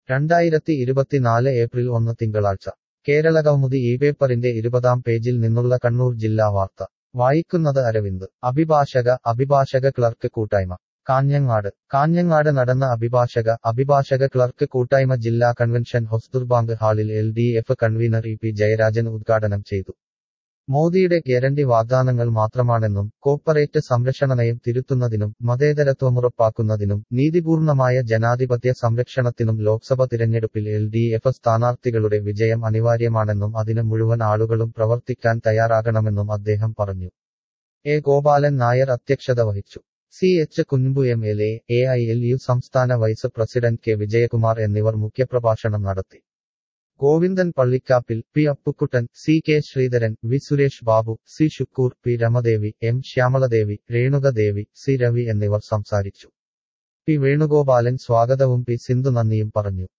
രണ്ടായിരത്തി ഇരുപത്തിനാല് ഏപ്രിൽ ഒന്ന് തിങ്കളാഴ്ച കേരളകൗമുദി ഈ പേപ്പറിന്റെ ഇരുപതാം പേജിൽ നിന്നുള്ള കണ്ണൂർ ജില്ലാ വാർത്ത വായിക്കുന്നത് അരവിന്ദ് അഭിഭാഷക അഭിഭാഷക ക്ലർക്ക് കൂട്ടായ്മ കാഞ്ഞങ്ങാട് കാഞ്ഞങ്ങാട് നടന്ന അഭിഭാഷക അഭിഭാഷക ക്ലർക്ക് കൂട്ടായ്മ ജില്ലാ കൺവെൻഷൻ ഹൊസ്ദുർബാങ്ക് ഹാളിൽ L D F convenor E P Jayarajan ഉദ്ഘാടനം ചെയ്തു മോദിയുടെ ഗ്യാരണ്ടി വാഗ്ദാനങ്ങൾ മാത്രമാണെന്നും കോർപ്പറേറ്റ് സംരക്ഷണ നയം തിരുത്തുന്നതിനും മതേതരത്വമുറപ്പാക്കുന്നതിനും നീതിപൂർണമായ ജനാധിപത്യ സംരക്ഷണത്തിനും ലോക്സഭ തിരഞ്ഞെടുപ്പിൽ എൽ ഡി എഫ് സ്ഥാനാർത്ഥികളുടെ വിജയം അനിവാര്യമാണെന്നും അതിന് മുഴുവൻ ആളുകളും പ്രവർത്തിക്കാൻ തയ്യാറാകണമെന്നും അദ്ദേഹം പറഞ്ഞു എ ഗോപാലൻ നായർ അധ്യക്ഷത വഹിച്ചു C H Kunhambu M L A A I L U സംസ്ഥാന വൈസ് പ്രസിഡന്റ് കെ വിജയകുമാർ എന്നിവർ മുഖ്യപ്രഭാഷണം നടത്തി Govindan Pallikkappil P Appukuttan C K Sreedharan V Suresh Babu C Shukkur P Ramadevi M Shyamaladevi Renukadevi C Ravi എന്നിവർ സംസാരിച്ചു പി വേണുഗോപാലൻ സ്വാഗതവും പി സിന്ധു നന്ദിയും പറഞ്ഞു